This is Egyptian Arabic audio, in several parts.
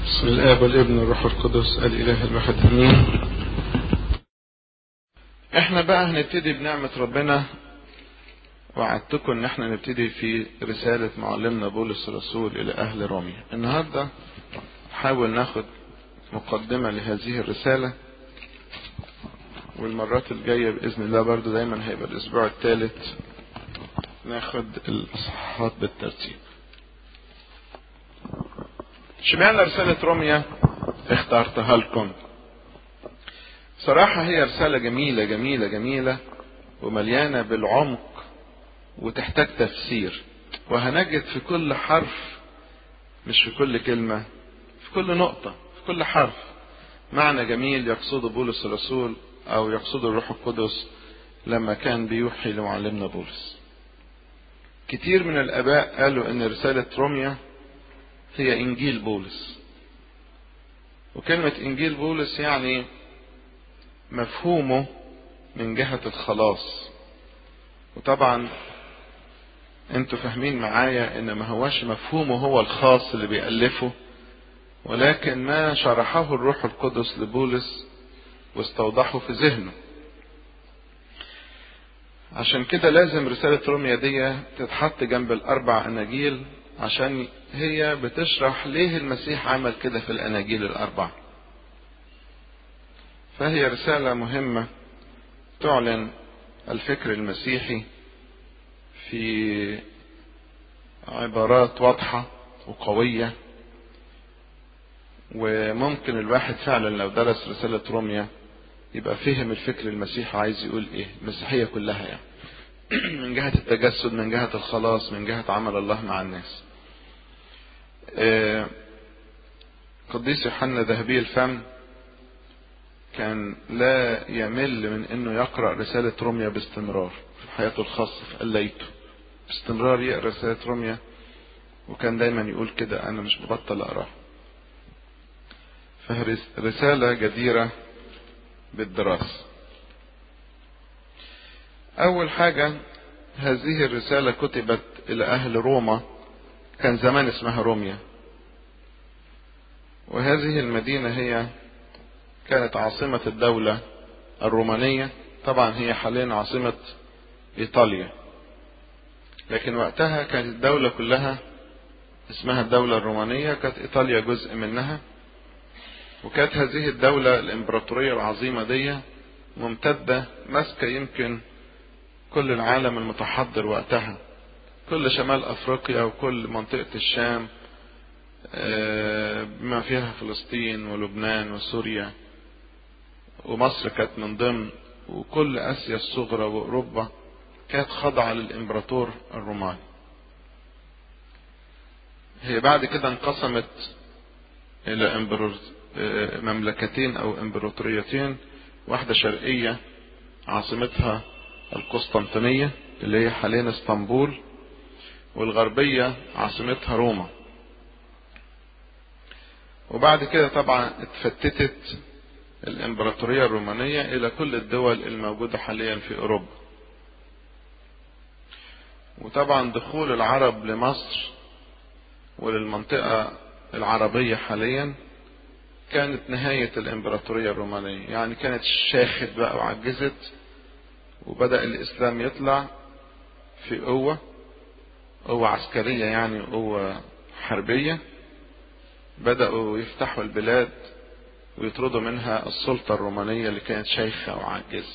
بسم الآب والابن والروح القدس الإله الواحد آمين. احنا بقى هنبتدي بنعمة ربنا وعدتكم ان احنا نبتدي في رسالة معلمنا بولس الرسول الى اهل روميا. النهاردة نحاول ناخد مقدمة لهذه الرسالة والمرات الجاية بإذن الله برضو دايما هيبقى الأسبوع الثالث ناخد الأصحاحات بالترتيب. اشمعنى رسالة روميا اخترتها لكم صراحة هي رسالة جميلة جميلة جميلة ومليانة بالعمق وتحتاج تفسير وهنجد في كل حرف مش في كل كلمة في كل نقطة في كل حرف معنى جميل يقصده بولس الرسول أو يقصده الروح القدس لما كان بيوحي لمعلمنا بولس كتير من الآباء قالوا إن رسالة روميا هي انجيل بولس وكلمة انجيل بولس يعني مفهومه من جهة الخلاص وطبعا انتوا فاهمين معايا ان ما هواش مفهومه هو الخاص اللي بيألفه ولكن ما شرحه الروح القدس لبولس واستوضحه في ذهنه عشان كده لازم رسالة روميا دي تتحط جنب الأربع أناجيل عشان هي بتشرح ليه المسيح عمل كده في الأناجيل الأربعة فهي رسالة مهمة تعلن الفكر المسيحي في عبارات واضحة وقوية وممكن الواحد فعلا لو درس رسالة روميا يبقى فهم الفكر المسيحي عايز يقول ايه المسيحية كلها يعني من جهة التجسد من جهة الخلاص من جهة عمل الله مع الناس قديس يوحنا ذهبي الفم كان لا يمل من انه يقرا رساله روميا باستمرار في حياته الخاصه في قليته باستمرار يقرا رساله روميا وكان دايما يقول كده انا مش ببطل اقراها فرساله جديره بالدراسه اول حاجه هذه الرساله كتبت الى اهل روما كان زمان اسمها روميا وهذه المدينة هي كانت عاصمة الدولة الرومانية طبعا هي حاليا عاصمة إيطاليا لكن وقتها كانت الدولة كلها اسمها الدولة الرومانية كانت إيطاليا جزء منها وكانت هذه الدولة الإمبراطورية العظيمة دي ممتدة ماسكة يمكن كل العالم المتحضر وقتها كل شمال افريقيا وكل منطقة الشام بما فيها فلسطين ولبنان وسوريا ومصر كانت من ضمن وكل اسيا الصغرى واوروبا كانت خاضعة للامبراطور الروماني هي بعد كده انقسمت الى مملكتين او امبراطوريتين واحدة شرقية عاصمتها القسطنطينية اللي هي حاليا اسطنبول والغربية عاصمتها روما وبعد كده طبعا اتفتتت الامبراطورية الرومانية الى كل الدول الموجودة حاليا في اوروبا وطبعا دخول العرب لمصر وللمنطقة العربية حاليا كانت نهاية الامبراطورية الرومانية يعني كانت شاخت بقى وعجزت وبدأ الاسلام يطلع في قوة قوة عسكرية يعني قوة حربية بدأوا يفتحوا البلاد ويطردوا منها السلطة الرومانية اللي كانت شيخة وعاجزة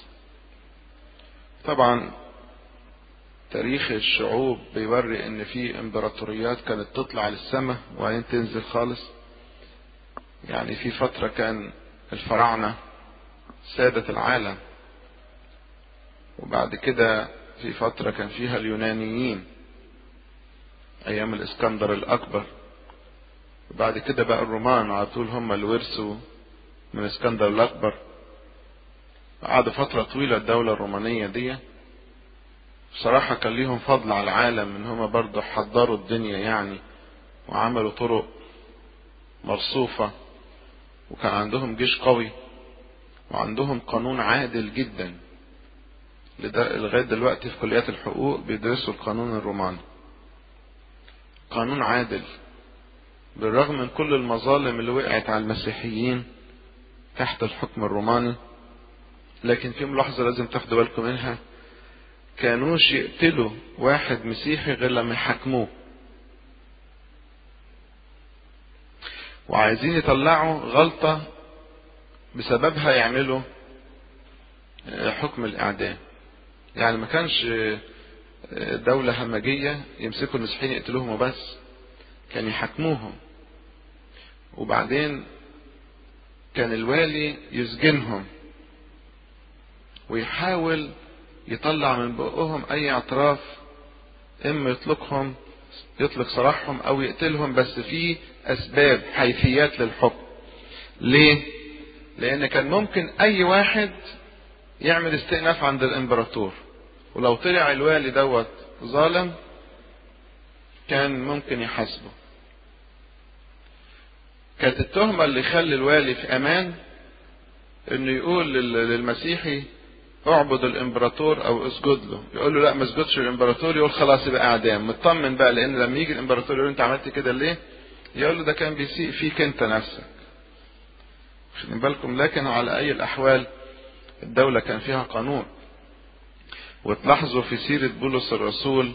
طبعا تاريخ الشعوب بيوري ان في امبراطوريات كانت تطلع للسماء وبعدين تنزل خالص يعني في فترة كان الفراعنة سادة العالم وبعد كده في فترة كان فيها اليونانيين ايام الاسكندر الاكبر وبعد كده بقى الرومان على طول هم اللي ورثوا من اسكندر الاكبر قعدوا فترة طويلة الدولة الرومانية دي بصراحة كان ليهم فضل على العالم ان هم برضه حضروا الدنيا يعني وعملوا طرق مرصوفة وكان عندهم جيش قوي وعندهم قانون عادل جدا لغاية دلوقتي في كليات الحقوق بيدرسوا القانون الروماني قانون عادل بالرغم من كل المظالم اللي وقعت على المسيحيين تحت الحكم الروماني لكن في ملاحظة لازم تاخدوا بالكم منها كانوش يقتلوا واحد مسيحي غير لما يحاكموه وعايزين يطلعوا غلطة بسببها يعملوا حكم الإعدام يعني ما كانش دولة همجية يمسكوا المسيحيين يقتلوهم وبس كان يحاكموهم وبعدين كان الوالي يسجنهم ويحاول يطلع من بقهم اي اعتراف اما يطلقهم يطلق سراحهم او يقتلهم بس في اسباب حيثيات للحكم ليه لان كان ممكن اي واحد يعمل استئناف عند الامبراطور ولو طلع الوالي دوت ظالم كان ممكن يحاسبه كانت التهمة اللي يخلي الوالي في امان انه يقول للمسيحي اعبد الامبراطور او اسجد له يقول له لا ما اسجدش للامبراطور يقول خلاص يبقى اعدام مطمن بقى لان لما يجي الامبراطور يقول انت عملت كده ليه يقول له ده كان بيسيء فيك انت نفسك واخدين بالكم لكن على اي الاحوال الدولة كان فيها قانون وتلاحظوا في سيرة بولس الرسول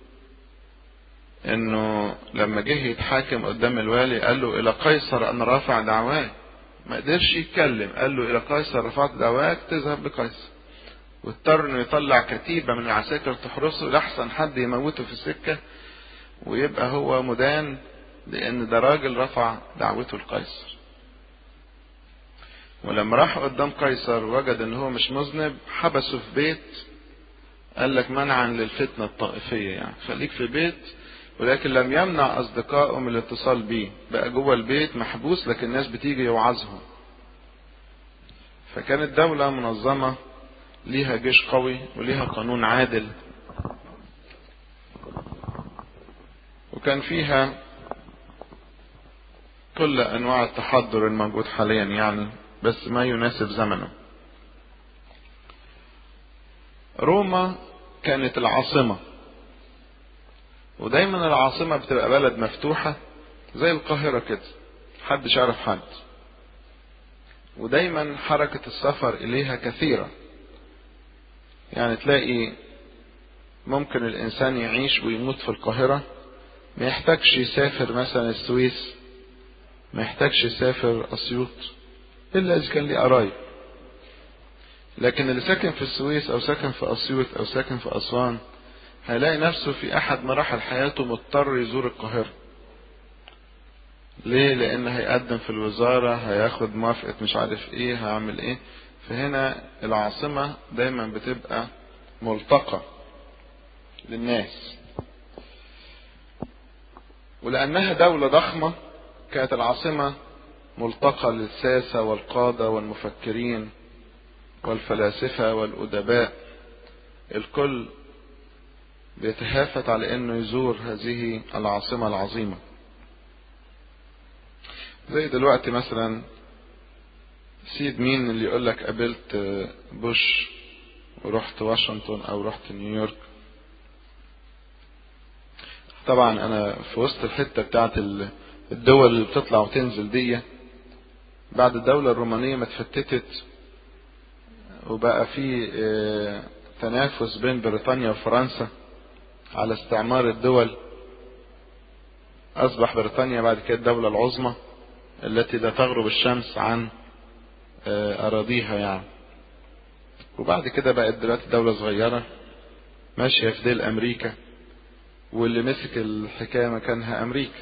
انه لما جه يتحاكم قدام الوالي قال له الى قيصر انا رافع دعواك ما قدرش يتكلم قال له الى قيصر رفعت دعواك تذهب لقيصر واضطر انه يطلع كتيبه من العساكر تحرسه لاحسن حد يموته في السكه ويبقى هو مدان لان ده راجل رفع دعوته لقيصر ولما راح قدام قيصر وجد ان هو مش مذنب حبسه في بيت قال لك منعا للفتنه الطائفيه يعني خليك في بيت ولكن لم يمنع اصدقائه من الاتصال بيه بقى جوه البيت محبوس لكن الناس بتيجي يوعظهم فكانت دولة منظمة ليها جيش قوي وليها قانون عادل وكان فيها كل انواع التحضر الموجود حاليا يعني بس ما يناسب زمنه روما كانت العاصمه ودايما العاصمة بتبقى بلد مفتوحة زي القاهرة كده محدش يعرف حد ودايما حركة السفر إليها كثيرة يعني تلاقي ممكن الإنسان يعيش ويموت في القاهرة ما يحتاجش يسافر مثلا السويس ما يحتاجش يسافر أسيوط إلا إذا كان ليه قرايب لكن اللي ساكن في السويس أو ساكن في أسيوط أو ساكن في أسوان هيلاقي نفسه في احد مراحل حياته مضطر يزور القاهرة ليه لان هيقدم في الوزارة هياخد موافقة مش عارف ايه هعمل ايه فهنا العاصمة دايما بتبقى ملتقى للناس ولانها دولة ضخمة كانت العاصمة ملتقى للساسة والقادة والمفكرين والفلاسفة والأدباء الكل بيتهافت على انه يزور هذه العاصمة العظيمة زي دلوقتي مثلا سيد مين اللي يقول لك قابلت بوش ورحت واشنطن او رحت نيويورك طبعا انا في وسط الحتة بتاعت الدول اللي بتطلع وتنزل دي بعد الدولة الرومانية ما اتفتتت وبقى في تنافس بين بريطانيا وفرنسا على استعمار الدول أصبح بريطانيا بعد كده الدولة العظمى التي لا تغرب الشمس عن أراضيها يعني وبعد كده بقت دلوقتي دولة صغيرة ماشية في ديل أمريكا واللي مسك الحكاية مكانها أمريكا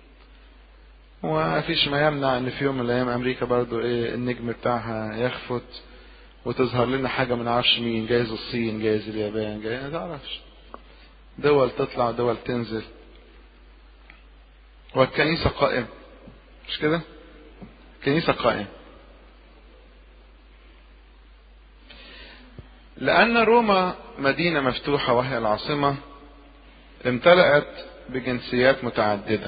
ومفيش ما يمنع ان في يوم من الايام امريكا برضو ايه النجم بتاعها يخفت وتظهر لنا حاجة من عرش مين جايز الصين جايز اليابان جايز ما تعرفش دول تطلع ودول تنزل والكنيسة قائمة مش كده الكنيسة قائمة لأن روما مدينة مفتوحة وهي العاصمة امتلأت بجنسيات متعددة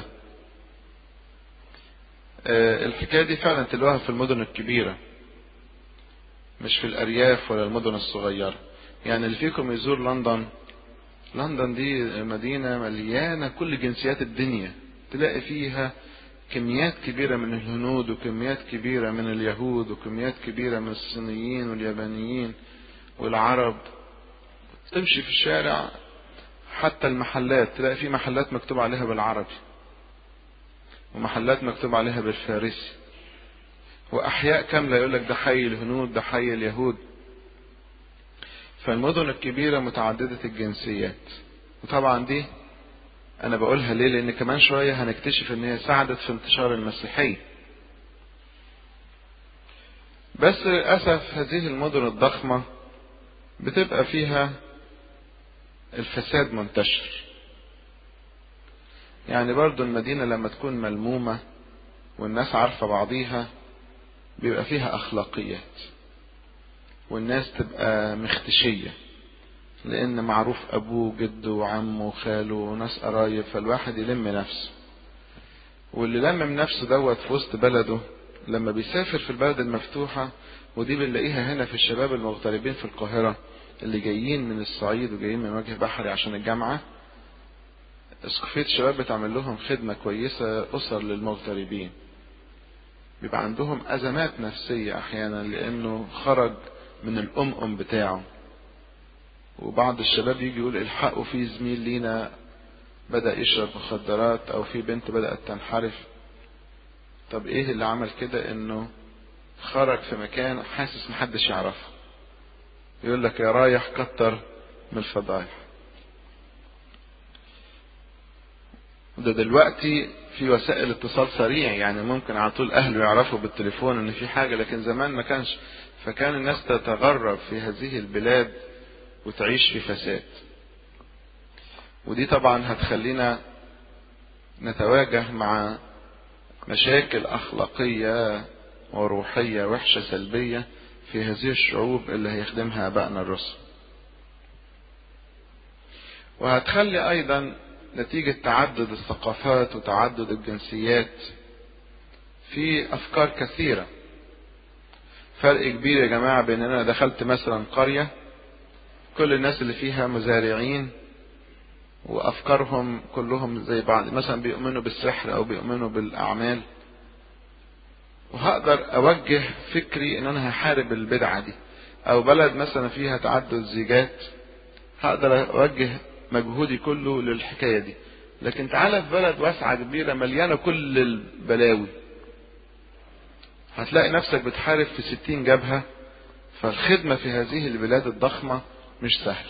الحكاية دي فعلا تلوها في المدن الكبيرة مش في الأرياف ولا المدن الصغيرة يعني اللي فيكم يزور لندن لندن دي مدينة مليانة كل جنسيات الدنيا تلاقي فيها كميات كبيرة من الهنود وكميات كبيرة من اليهود وكميات كبيرة من الصينيين واليابانيين والعرب تمشي في الشارع حتى المحلات تلاقي في محلات مكتوب عليها بالعربي ومحلات مكتوب عليها بالفارسي وأحياء كاملة يقول لك ده حي الهنود ده حي اليهود فالمدن الكبيرة متعددة الجنسيات وطبعا دي أنا بقولها ليه لأن كمان شوية هنكتشف إن هي ساعدت في انتشار المسيحية بس للأسف هذه المدن الضخمة بتبقى فيها الفساد منتشر يعني برضو المدينة لما تكون ملمومة والناس عارفة بعضيها بيبقى فيها أخلاقيات والناس تبقى مختشية لأن معروف أبوه جده وعمه وخاله وناس قرايب فالواحد يلم نفسه واللي لمم نفسه دوت في وسط بلده لما بيسافر في البلد المفتوحة ودي بنلاقيها هنا في الشباب المغتربين في القاهرة اللي جايين من الصعيد وجايين من وجه بحري عشان الجامعة اسقفية الشباب بتعمل لهم خدمة كويسة أسر للمغتربين بيبقى عندهم أزمات نفسية أحيانا لأنه خرج من الأم أم بتاعه وبعض الشباب يجي يقول الحقوا في زميل لينا بدأ يشرب مخدرات أو في بنت بدأت تنحرف طب إيه اللي عمل كده إنه خرج في مكان حاسس محدش يعرفه يقول لك يا رايح كتر من الفضايح ده دلوقتي في وسائل اتصال سريع يعني ممكن على طول اهله يعرفوا بالتليفون ان في حاجة لكن زمان ما كانش فكان الناس تتغرب في هذه البلاد وتعيش في فساد ودي طبعا هتخلينا نتواجه مع مشاكل اخلاقية وروحية وحشة سلبية في هذه الشعوب اللي هيخدمها ابائنا الرسل وهتخلي ايضا نتيجة تعدد الثقافات وتعدد الجنسيات في افكار كثيرة فرق كبير يا جماعة بين انا دخلت مثلا قرية كل الناس اللي فيها مزارعين وافكارهم كلهم زي بعض مثلا بيؤمنوا بالسحر او بيؤمنوا بالاعمال وهقدر اوجه فكري ان انا هحارب البدعة دي او بلد مثلا فيها تعدد زيجات هقدر اوجه مجهودي كله للحكاية دي لكن تعالى في بلد واسعة كبيرة مليانة كل البلاوي هتلاقي نفسك بتحارب في ستين جبهة فالخدمة في هذه البلاد الضخمة مش سهل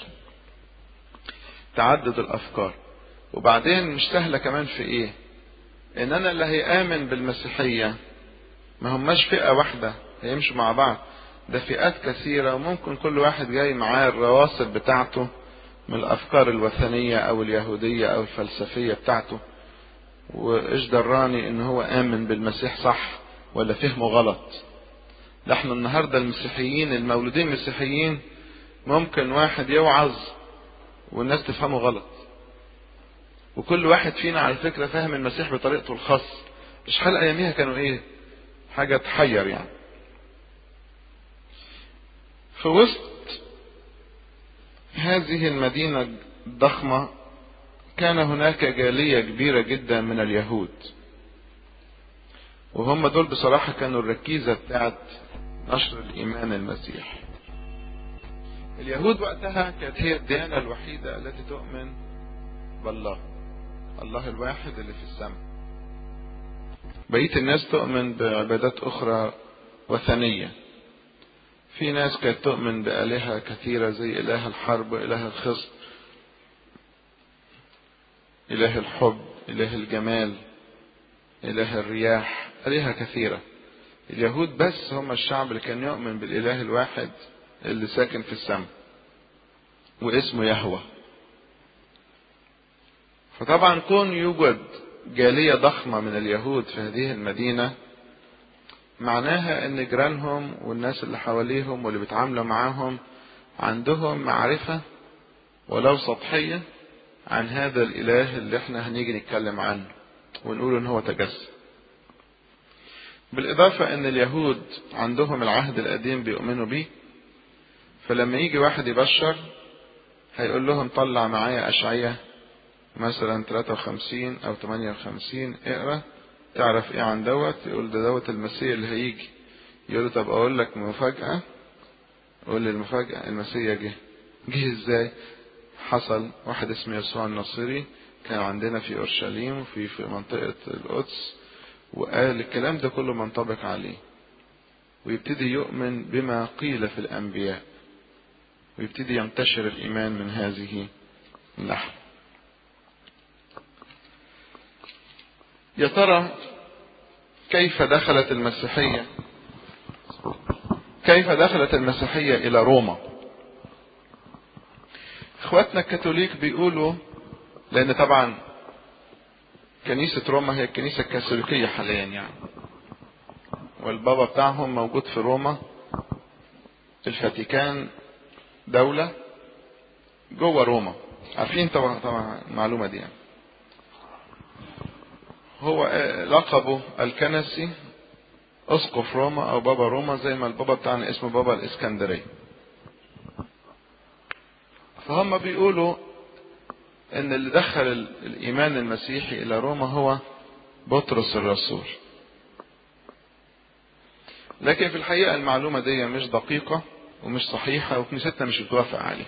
تعدد الافكار وبعدين مش سهلة كمان في ايه ان انا اللي هيآمن بالمسيحية ما هماش فئة واحدة هيمشوا مع بعض ده فئات كثيرة وممكن كل واحد جاي معاه الرواسب بتاعته من الافكار الوثنية او اليهودية او الفلسفية بتاعته وايش دراني ان هو امن بالمسيح صح ولا فهمه غلط ده احنا النهاردة المسيحيين المولودين مسيحيين ممكن واحد يوعظ والناس تفهمه غلط وكل واحد فينا على فكرة فاهم المسيح بطريقته الخاصة مش حال اياميها كانوا ايه حاجة تحير يعني في وسط هذه المدينة الضخمة كان هناك جالية كبيرة جدا من اليهود وهم دول بصراحة كانوا الركيزة بتاعت نشر الإيمان المسيح اليهود وقتها كانت هي الديانة الوحيدة التي تؤمن بالله الله الواحد اللي في السماء بقية الناس تؤمن بعبادات أخرى وثنية في ناس كانت تؤمن بآلهة كثيرة زي إله الحرب وإله الخصب إله الحب إله الجمال إله الرياح آلهة كثيرة اليهود بس هم الشعب اللي كان يؤمن بالإله الواحد اللي ساكن في السماء واسمه يهوه فطبعا كون يوجد جالية ضخمة من اليهود في هذه المدينة معناها ان جيرانهم والناس اللي حواليهم واللي بيتعاملوا معاهم عندهم معرفة ولو سطحية عن هذا الاله اللي احنا هنيجي نتكلم عنه ونقول ان هو تجسد بالاضافة ان اليهود عندهم العهد القديم بيؤمنوا بيه فلما يجي واحد يبشر هيقول لهم طلع معايا اشعية مثلا 53 او 58 اقرا تعرف ايه عن دوت يقول ده دوت المسيح اللي هيجي يقول له طب اقول لك مفاجأة قول لي المفاجأة المسيح جه جه ازاي حصل واحد اسمه يسوع النصيري كان عندنا في اورشليم وفي في منطقة القدس وقال الكلام ده كله منطبق عليه ويبتدي يؤمن بما قيل في الانبياء ويبتدي ينتشر الايمان من هذه اللحظة يا ترى كيف دخلت المسيحية كيف دخلت المسيحية إلى روما إخواتنا الكاثوليك بيقولوا لأن طبعا كنيسة روما هي الكنيسة الكاثوليكية حاليا يعني والبابا بتاعهم موجود في روما الفاتيكان دولة جوه روما عارفين طبعا طبعا المعلومة دي يعني. هو لقبه الكنسي اسقف روما او بابا روما زي ما البابا بتاعنا اسمه بابا الاسكندريه فهم بيقولوا ان اللي دخل الايمان المسيحي الى روما هو بطرس الرسول لكن في الحقيقه المعلومه دي مش دقيقه ومش صحيحه وكنيستنا مش بتوافق عليها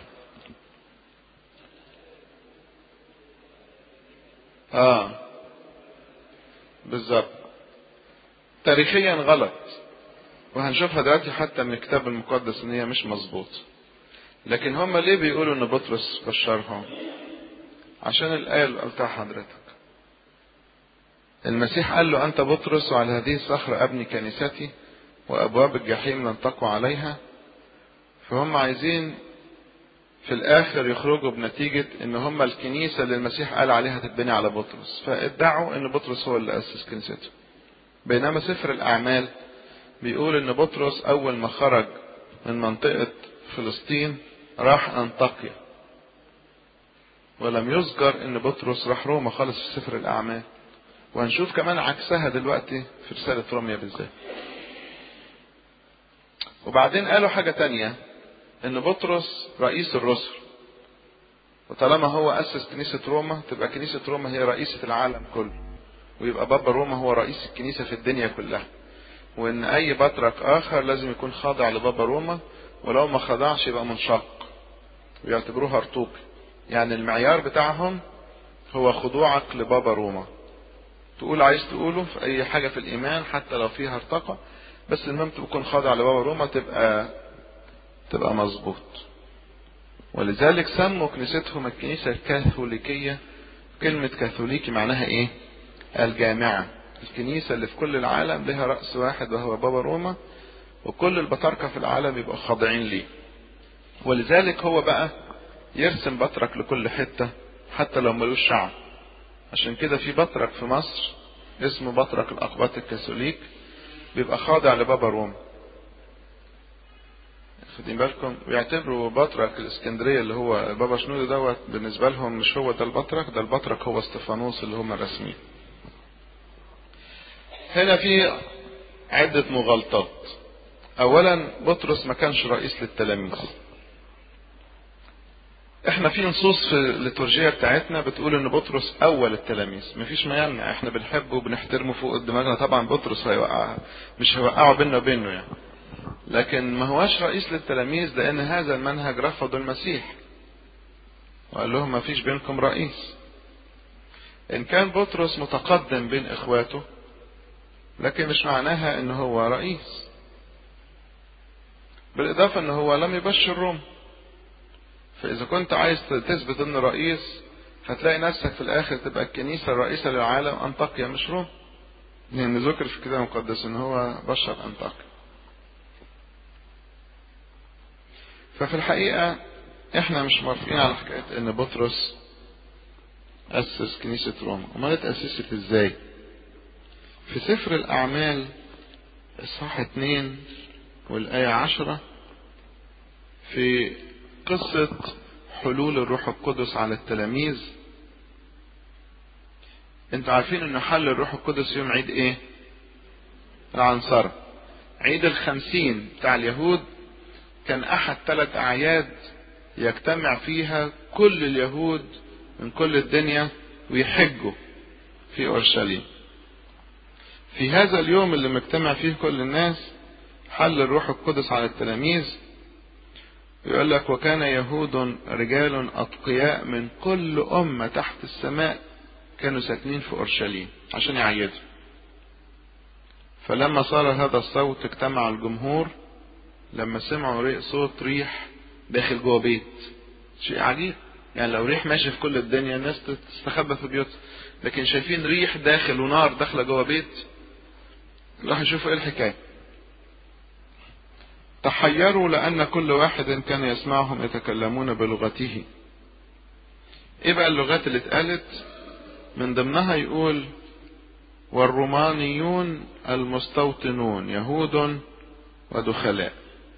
اه بالظبط تاريخيا غلط وهنشوفها دلوقتي حتى من الكتاب المقدس ان هي مش مظبوط لكن هم ليه بيقولوا ان بطرس بشرهم عشان الآية اللي قلتها حضرتك المسيح قال له أنت بطرس وعلى هذه الصخرة أبني كنيستي وأبواب الجحيم لن تقوى عليها فهم عايزين في الآخر يخرجوا بنتيجة إن هم الكنيسة اللي المسيح قال عليها تتبني على بطرس فادعوا إن بطرس هو اللي أسس كنيسته بينما سفر الأعمال بيقول إن بطرس أول ما خرج من منطقة فلسطين راح أنطاكيا ولم يذكر إن بطرس راح روما خالص في سفر الأعمال وهنشوف كمان عكسها دلوقتي في رسالة روميا بالذات وبعدين قالوا حاجة تانية إن بطرس رئيس الرسل وطالما هو أسس كنيسة روما تبقى كنيسة روما هي رئيسة العالم كله ويبقى بابا روما هو رئيس الكنيسة في الدنيا كلها وإن أي بطرك آخر لازم يكون خاضع لبابا روما ولو ما خضعش يبقى منشق ويعتبروه هرطوق يعني المعيار بتاعهم هو خضوعك لبابا روما تقول عايز تقوله في أي حاجة في الإيمان حتى لو فيها ارتقى بس المهم تكون خاضع لبابا روما تبقى تبقى مظبوط ولذلك سموا كنيستهم الكنيسة الكاثوليكية كلمة كاثوليكي معناها ايه الجامعة الكنيسة اللي في كل العالم لها رأس واحد وهو بابا روما وكل البطاركة في العالم يبقوا خاضعين ليه ولذلك هو بقى يرسم بطرك لكل حتة حتى لو ملوش شعب عشان كده في بطرك في مصر اسمه بطرك الأقباط الكاثوليك بيبقى خاضع لبابا روما واخدين بالكم ويعتبروا بطرك الاسكندريه اللي هو بابا شنودة دوت بالنسبه لهم مش هو ده البطرك ده البطرك هو استفانوس اللي هم الرسميين هنا في عدة مغالطات اولا بطرس ما كانش رئيس للتلاميذ احنا في نصوص في الليتورجية بتاعتنا بتقول ان بطرس اول التلاميذ مفيش ما يمنع احنا بنحبه وبنحترمه فوق دماغنا طبعا بطرس هيوقع مش هيوقعه بيننا وبينه يعني لكن ما هواش رئيس للتلاميذ لان هذا المنهج رفضه المسيح وقال لهم ما فيش بينكم رئيس ان كان بطرس متقدم بين اخواته لكن مش معناها ان هو رئيس بالاضافة ان هو لم يبشر روم فاذا كنت عايز تثبت ان رئيس هتلاقي نفسك في الاخر تبقى الكنيسة الرئيسة للعالم انطاكيا مش روم لان ذكر في الكتاب المقدس ان هو بشر انطاكيا ففي الحقيقة احنا مش موافقين على حكاية ان بطرس اسس كنيسة روما امال اتأسست ازاي في سفر الاعمال اصحاح اتنين والاية عشرة في قصة حلول الروح القدس على التلاميذ انتوا عارفين انه حل الروح القدس يوم عيد ايه العنصرة عيد الخمسين بتاع اليهود كان احد ثلاث اعياد يجتمع فيها كل اليهود من كل الدنيا ويحجوا في اورشليم في هذا اليوم اللي مجتمع فيه كل الناس حل الروح القدس على التلاميذ يقول لك وكان يهود رجال أتقياء من كل أمة تحت السماء كانوا ساكنين في أورشليم عشان يعيدوا فلما صار هذا الصوت اجتمع الجمهور لما سمعوا صوت ريح داخل جوه بيت شيء عجيب يعني لو ريح ماشي في كل الدنيا الناس تستخبى في بيوتها لكن شايفين ريح داخل ونار داخله جوه بيت راح يشوفوا ايه الحكايه تحيروا لأن كل واحد كان يسمعهم يتكلمون بلغته ايه بقى اللغات اللي اتقالت من ضمنها يقول والرومانيون المستوطنون يهود ودخلاء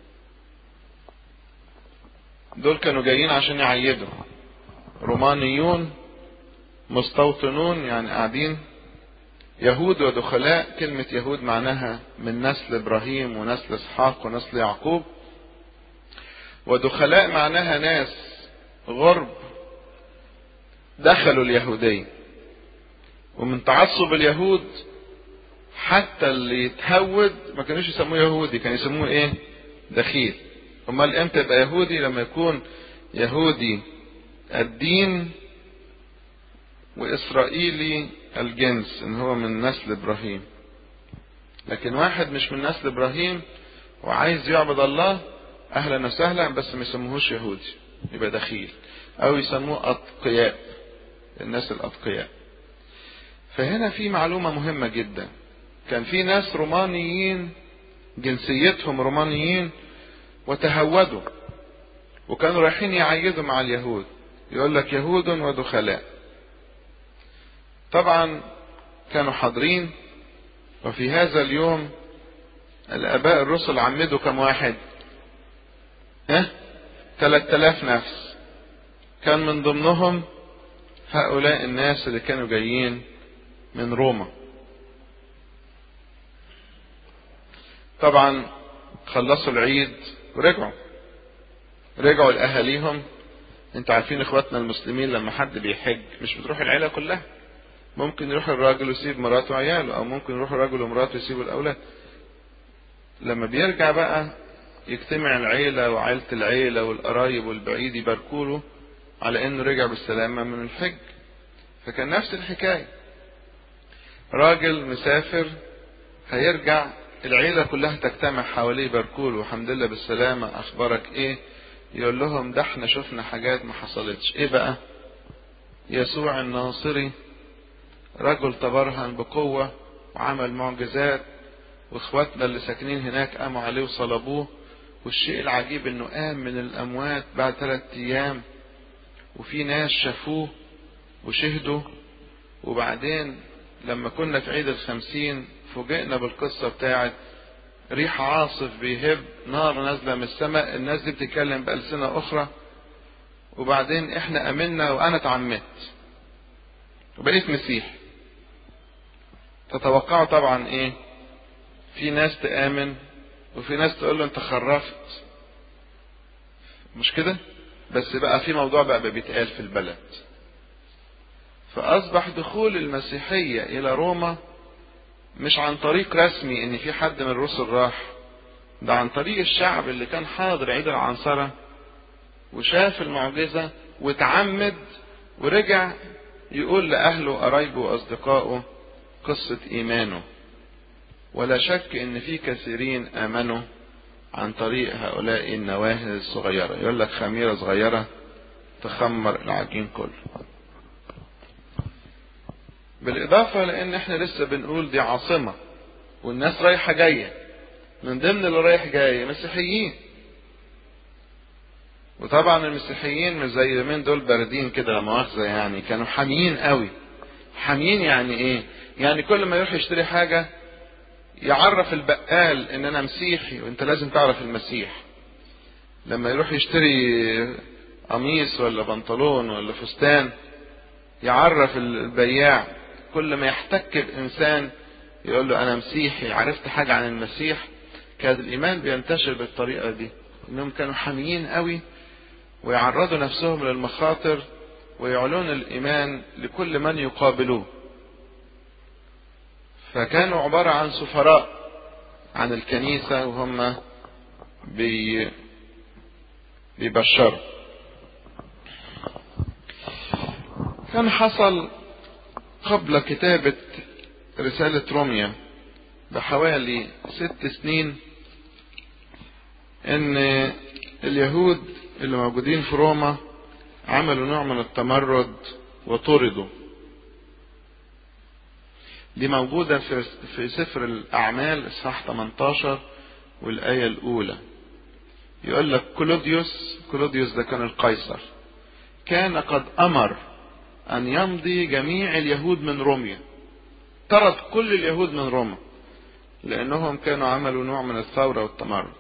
دول كانوا جايين عشان يعيدوا رومانيون مستوطنون يعني قاعدين يهود ودخلاء كلمة يهود معناها من نسل إبراهيم ونسل إسحاق ونسل يعقوب ودخلاء معناها ناس غرب دخلوا اليهودية ومن تعصب اليهود حتى اللي يتهود ما كانوش يسموه يهودي كانوا يسموه ايه دخيل امال امتى يبقى يهودي لما يكون يهودي الدين واسرائيلي الجنس ان هو من نسل ابراهيم لكن واحد مش من نسل ابراهيم وعايز يعبد الله اهلا وسهلا بس ما يسموهوش يهودي يبقى دخيل او يسموه اتقياء الناس الاتقياء فهنا في معلومة مهمة جدا كان في ناس رومانيين جنسيتهم رومانيين وتهودوا وكانوا رايحين يعيدوا مع اليهود يقول لك يهود ودخلاء طبعا كانوا حاضرين وفي هذا اليوم الاباء الرسل عمدوا كم واحد ها 3000 نفس كان من ضمنهم هؤلاء الناس اللي كانوا جايين من روما طبعا خلصوا العيد ورجعوا رجعوا لاهاليهم انتوا عارفين اخواتنا المسلمين لما حد بيحج مش بتروح العيله كلها ممكن يروح الراجل ويسيب مراته وعياله او ممكن يروح الراجل ومراته يسيبوا الاولاد لما بيرجع بقى يجتمع العيلة وعيلة العيلة والقرايب والبعيد يباركوله على انه رجع بالسلامة من الحج فكان نفس الحكاية راجل مسافر هيرجع العيلة كلها تجتمع حواليه يباركوله الحمد لله بالسلامة اخبارك ايه يقول لهم ده احنا شفنا حاجات ما حصلتش ايه بقى يسوع الناصري رجل تبرهن بقوة وعمل معجزات واخواتنا اللي ساكنين هناك قاموا عليه وصلبوه والشيء العجيب انه قام من الاموات بعد ثلاث ايام وفي ناس شافوه وشهدوا وبعدين لما كنا في عيد الخمسين فوجئنا بالقصة بتاعت ريح عاصف بيهب نار نازلة من السماء الناس دي بتتكلم بألسنة أخرى وبعدين احنا امنا وانا اتعمدت وبقيت مسيح تتوقعوا طبعا ايه في ناس تآمن وفي ناس تقول له انت خرفت مش كده بس بقى في موضوع بقى بيتقال في البلد فأصبح دخول المسيحية إلى روما مش عن طريق رسمي إن في حد من الرسل راح ده عن طريق الشعب اللي كان حاضر عيد العنصرة وشاف المعجزة وتعمد ورجع يقول لأهله وقرايبه وأصدقائه قصة إيمانه ولا شك إن في كثيرين آمنوا عن طريق هؤلاء النواهل الصغيرة يقول لك خميرة صغيرة تخمر العجين كله بالإضافة لأن إحنا لسه بنقول دي عاصمة والناس رايحة جاية من ضمن اللي رايح جاي مسيحيين وطبعا المسيحيين مش زي اليومين دول باردين كده لا مؤاخذة يعني كانوا حاميين قوي حاميين يعني ايه يعني كل ما يروح يشتري حاجة يعرف البقال ان انا مسيحي وانت لازم تعرف المسيح لما يروح يشتري قميص ولا بنطلون ولا فستان يعرف البياع كل ما يحتك بانسان يقول له انا مسيحي عرفت حاجة عن المسيح كان الايمان بينتشر بالطريقة دي انهم كانوا حاميين قوي ويعرضوا نفسهم للمخاطر ويعلون الايمان لكل من يقابلوه فكانوا عبارة عن سفراء عن الكنيسة وهم بي بيبشروا كان حصل قبل كتابة رسالة روميا بحوالي ست سنين ان اليهود اللي موجودين في روما عملوا نوع من التمرد وطردوا دي موجودة في في سفر الأعمال إصحاح 18 والآية الأولى يقول لك كلوديوس كلوديوس ده كان القيصر كان قد أمر أن يمضي جميع اليهود من روميا طرد كل اليهود من روما لأنهم كانوا عملوا نوع من الثورة والتمرد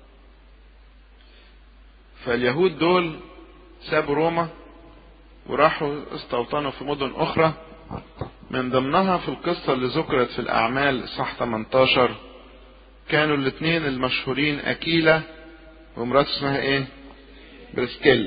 فاليهود دول سابوا روما وراحوا استوطنوا في مدن أخرى من ضمنها في القصة اللي ذكرت في الأعمال صح 18 كانوا الاثنين المشهورين أكيلا ومراته اسمها ايه؟ بريسكيلا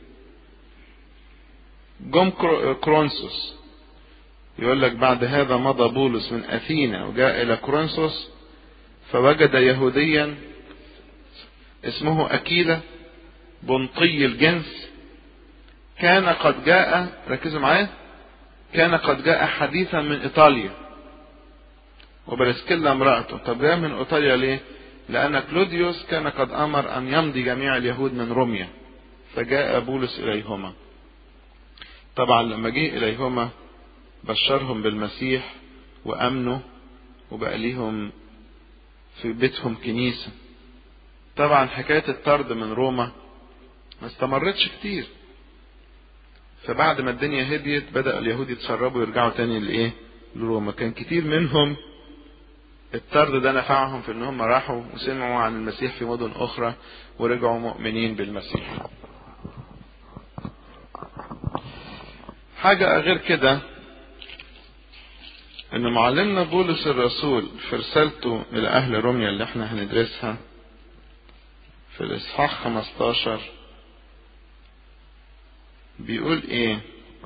جم كرونسوس يقول لك بعد هذا مضى بولس من أثينا وجاء إلى كرونسوس فوجد يهوديا اسمه أكيلا بنطي الجنس كان قد جاء ركزوا معايا كان قد جاء حديثا من ايطاليا وبرسكيلا امرأته طب جاء من ايطاليا ليه لان كلوديوس كان قد امر ان يمضي جميع اليهود من روميا فجاء بولس اليهما طبعا لما جه اليهما بشرهم بالمسيح وامنوا وبقى ليهم في بيتهم كنيسة طبعا حكاية الطرد من روما ما استمرتش كتير فبعد ما الدنيا هديت بدأ اليهود يتسربوا ويرجعوا تاني لإيه؟ لروما كان كتير منهم الطرد ده نفعهم في ان هم راحوا وسمعوا عن المسيح في مدن اخرى ورجعوا مؤمنين بالمسيح حاجة غير كده ان معلمنا بولس الرسول في رسالته الى اهل روميا اللي احنا هندرسها في الاصحاح 15 بيقول ايه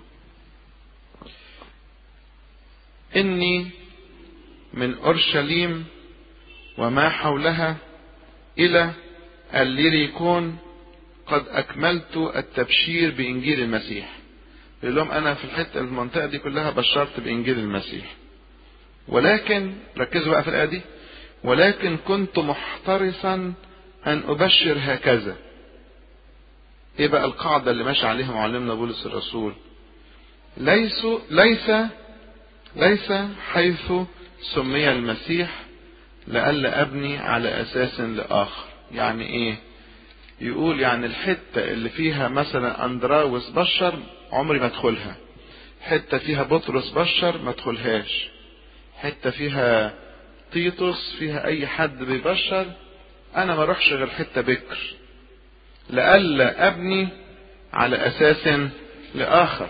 اني من اورشليم وما حولها الى الليريكون قد اكملت التبشير بانجيل المسيح يقول لهم انا في الحته المنطقه دي كلها بشرت بانجيل المسيح ولكن ركزوا بقى في الايه دي ولكن كنت محترسا ان ابشر هكذا ايه بقى القاعده اللي ماشي عليها معلمنا بولس الرسول ليس ليس ليس حيث سمي المسيح لئلا ابني على اساس لاخر يعني ايه يقول يعني الحته اللي فيها مثلا اندراوس بشر عمري ما ادخلها حته فيها بطرس بشر ما ادخلهاش حته فيها تيتوس فيها اي حد بيبشر انا ما اروحش غير حته بكر لئلا ابني على اساس لاخر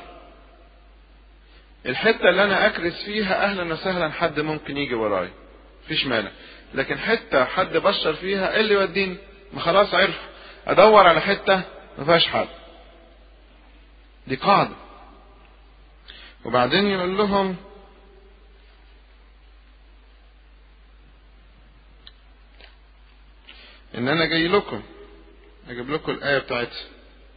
الحته اللي انا اكرس فيها اهلا وسهلا حد ممكن يجي ورايا مفيش مانع لكن حته حد بشر فيها ايه اللي يوديني ما خلاص عرف ادور على حته ما فيهاش حد دي قاعده وبعدين يقول لهم ان انا جاي لكم اجيب لكم الايه بتاعتها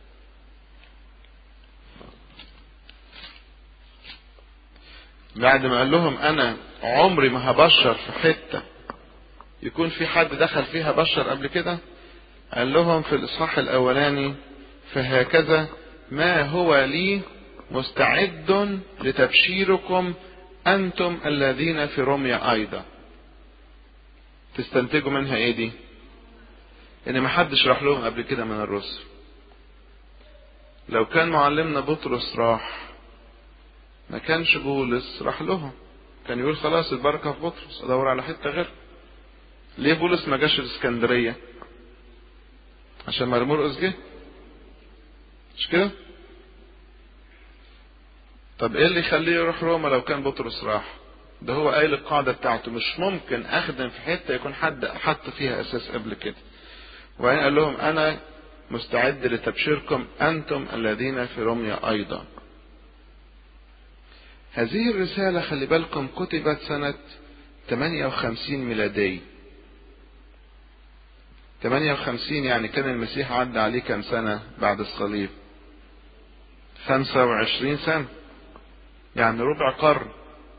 بعد ما قال لهم انا عمري ما هبشر في حته يكون في حد دخل فيها بشر قبل كده قال لهم في الاصحاح الاولاني فهكذا ما هو لي مستعد لتبشيركم انتم الذين في روميا ايضا تستنتجوا منها ايه دي ان ما حدش راح لهم قبل كده من الرسل لو كان معلمنا بطرس راح ما كانش بولس راح لهم كان يقول خلاص البركه في بطرس ادور على حته غير ليه بولس ما جاش الاسكندريه عشان مرمرقس جه مش كده طب ايه اللي يخليه يروح روما لو كان بطرس راح ده هو قايل القاعده بتاعته مش ممكن اخدم في حته يكون حد حط فيها اساس قبل كده وبعدين قال لهم انا مستعد لتبشيركم انتم الذين في روميا ايضا هذه الرسالة خلي بالكم كتبت سنة 58 ميلادية 58 يعني كان المسيح عدى عليه كم سنة بعد الصليب 25 سنة يعني ربع قرن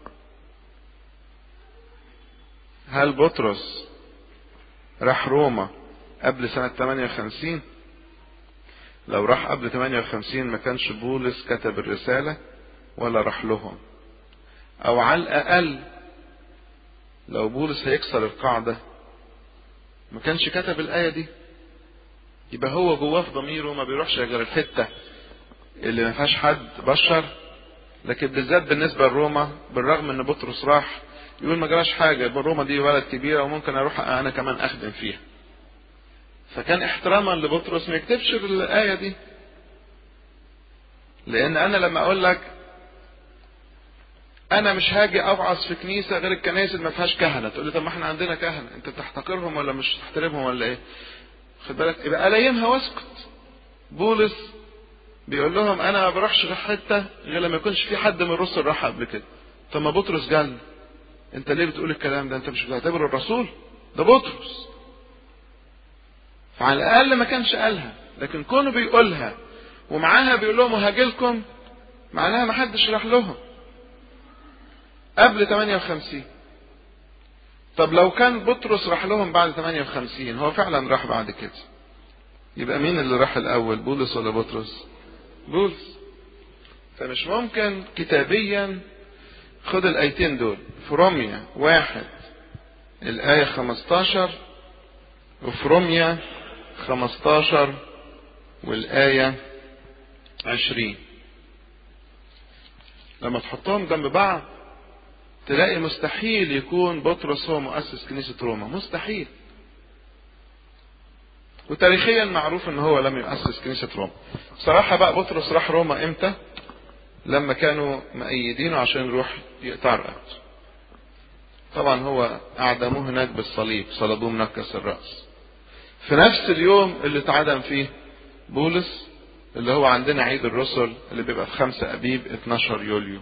هل بطرس راح روما قبل سنة 58 لو راح قبل 58 ما كانش بولس كتب الرسالة ولا راح لهم او على الاقل لو بولس هيكسر القاعدة ما كانش كتب الآية دي يبقى هو جواه في ضميره ما بيروحش غير الحتة اللي ما فيهاش حد بشر لكن بالذات بالنسبة لروما بالرغم ان بطرس راح يقول ما جراش حاجة يبقى روما دي بلد كبيرة وممكن اروح انا كمان اخدم فيها فكان احتراما لبطرس ما يكتبش الآية دي لان انا لما اقول لك انا مش هاجي اوعظ في كنيسه غير الكنائس اللي ما فيهاش كهنه تقول لي طب ما احنا عندنا كهنه انت بتحتقرهم ولا مش تحترمهم ولا ايه خد بالك يبقى الايمها واسكت بولس بيقول لهم انا ما بروحش في حته غير لما يكونش في حد من الرسل راح قبل كده طب ما بطرس قال انت ليه بتقول الكلام ده انت مش بتعتبر الرسول ده بطرس فعلى الاقل ما كانش قالها لكن كونه بيقولها ومعاها بيقول لهم وهاجي معناها ما حدش راح لهم قبل 58 طب لو كان بطرس راح لهم بعد 58 هو فعلا راح بعد كده يبقى مين اللي راح الاول بولس ولا بطرس بولس فمش ممكن كتابيا خد الايتين دول في روميا واحد الآية 15 وفي روميا 15 والآية 20 لما تحطهم جنب بعض تلاقي مستحيل يكون بطرس هو مؤسس كنيسة روما مستحيل وتاريخيا معروف ان هو لم يؤسس كنيسة روما بصراحة بقى بطرس راح روما امتى لما كانوا مأيدينه عشان يروح يقطع رقبته طبعا هو اعدموه هناك بالصليب صلبوه منكس الرأس في نفس اليوم اللي اتعدم فيه بولس اللي هو عندنا عيد الرسل اللي بيبقى في خمسة أبيب 12 يوليو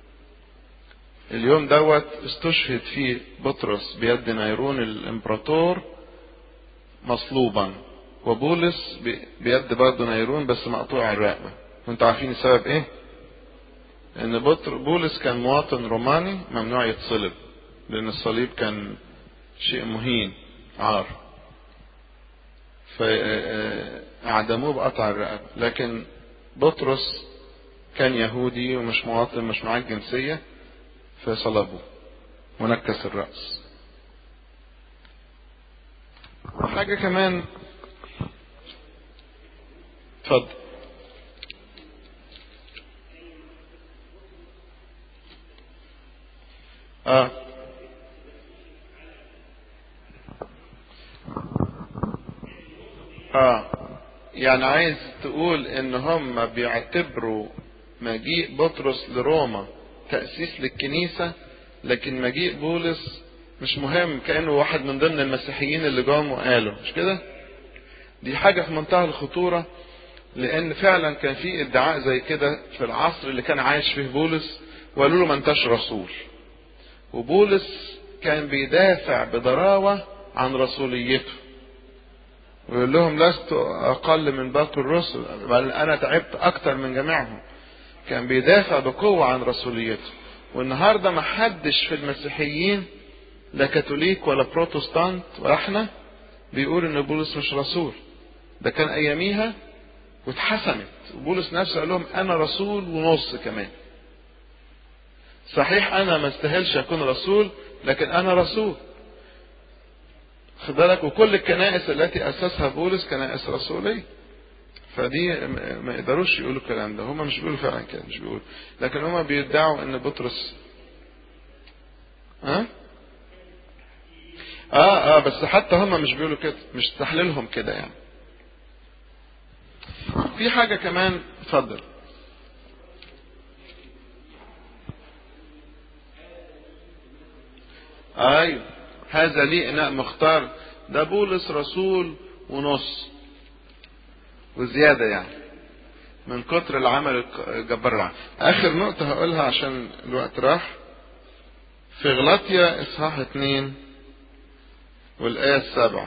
اليوم دوت استشهد فيه بطرس بيد نيرون الامبراطور مصلوبا وبولس بيد برضه نيرون بس مقطوع الرقبه وانتوا عارفين السبب ايه ان بولس كان مواطن روماني ممنوع يتصلب لان الصليب كان شيء مهين عار فاعدموه بقطع الرقبه لكن بطرس كان يهودي ومش مواطن مش معاه الجنسيه فصلبه ونكس الرأس حاجة كمان اتفضل اه اه يعني عايز تقول ان هم بيعتبروا مجيء بطرس لروما تأسيس للكنيسة لكن مجيء بولس مش مهم كأنه واحد من ضمن المسيحيين اللي جم وقالوا مش كده دي حاجة في منتهى الخطورة لأن فعلا كان في ادعاء زي كده في العصر اللي كان عايش فيه بولس وقالوا له ما انتش رسول وبولس كان بيدافع بضراوة عن رسوليته ويقول لهم لست أقل من باقي الرسل بل أنا تعبت أكتر من جميعهم كان بيدافع بقوة عن رسوليته والنهاردة ما حدش في المسيحيين لا كاثوليك ولا بروتستانت ولا احنا بيقول ان بولس مش رسول ده كان اياميها واتحسمت وبولس نفسه قال لهم انا رسول ونص كمان صحيح انا ما استاهلش اكون رسول لكن انا رسول خد بالك وكل الكنائس التي اسسها بولس كنائس رسوليه فدي ما يقدروش يقولوا الكلام ده هم مش بيقولوا فعلا كده مش بيقولوا لكن هم بيدعوا ان بطرس ها اه اه بس حتى هم مش بيقولوا كده مش تحليلهم كده يعني في حاجة كمان اتفضل ايوه هذا لي اناء مختار ده بولس رسول ونص وزيادة يعني من كتر العمل الجبار العام اخر نقطة هقولها عشان الوقت راح في غلطية إصحاح اتنين والآية السبعة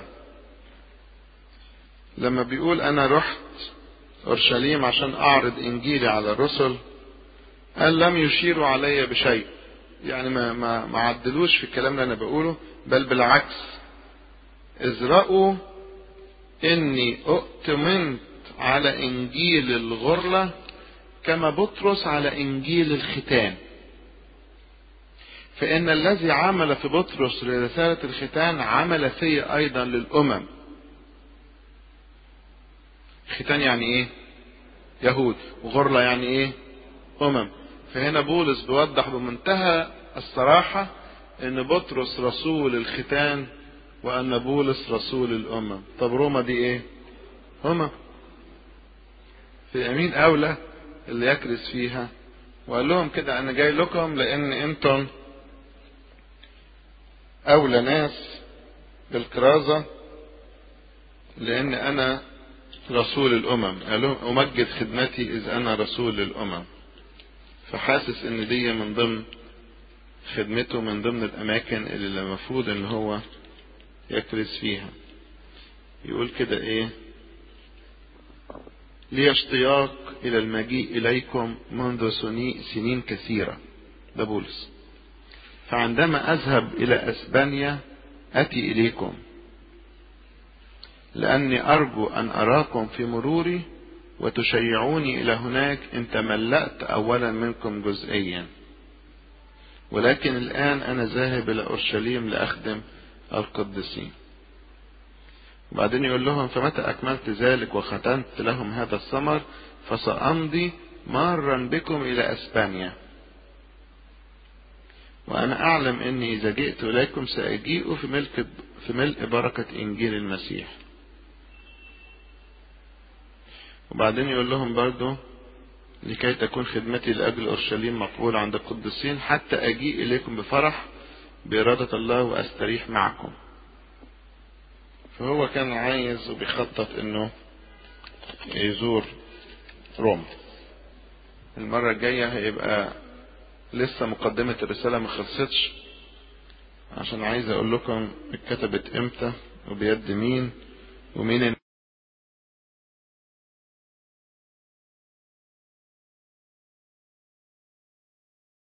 لما بيقول أنا رحت أورشليم عشان أعرض إنجيلي على الرسل قال لم يشيروا علي بشيء يعني ما ما ما عدلوش في الكلام اللي أنا بقوله بل بالعكس إذ رأوا إني أؤتمنت على إنجيل الغرلة كما بطرس على إنجيل الختان فإن الذي عمل في بطرس لرسالة الختان عمل في أيضا للأمم ختان يعني إيه؟ يهود وغرلة يعني إيه؟ أمم فهنا بولس بيوضح بمنتهى الصراحة إن بطرس رسول الختان وأن بولس رسول الأمم طب روما دي إيه؟ أمم في أمين أولى اللي يكرس فيها وقال لهم كده أنا جاي لكم لأن أنتم أولى ناس بالكرازة لأن أنا رسول الأمم قال لهم أمجد خدمتي إذ أنا رسول للأمم فحاسس إن دي من ضمن خدمته من ضمن الأماكن اللي المفروض إن هو يكرس فيها يقول كده إيه لي اشتياق إلى المجيء إليكم منذ سنين كثيرة ده بولس فعندما أذهب إلى أسبانيا أتي إليكم لأني أرجو أن أراكم في مروري وتشيعوني إلى هناك إن تملأت أولا منكم جزئيا ولكن الآن أنا ذاهب إلى أورشليم لأخدم القديسين وبعدين يقول لهم فمتى أكملت ذلك وختمت لهم هذا الثمر فسأمضي مرا بكم إلى أسبانيا وأنا أعلم أني إذا جئت إليكم سأجيء في ملك في ملء بركة إنجيل المسيح. وبعدين يقول لهم برضو لكي تكون خدمتي لأجل أورشليم مقبولة عند القديسين حتى أجيء إليكم بفرح بإرادة الله وأستريح معكم. فهو كان عايز وبيخطط إنه يزور روما. المرة الجاية هيبقى لسه مقدمة الرسالة ما خلصتش عشان عايز اقول لكم اتكتبت امتى وبيد مين ومين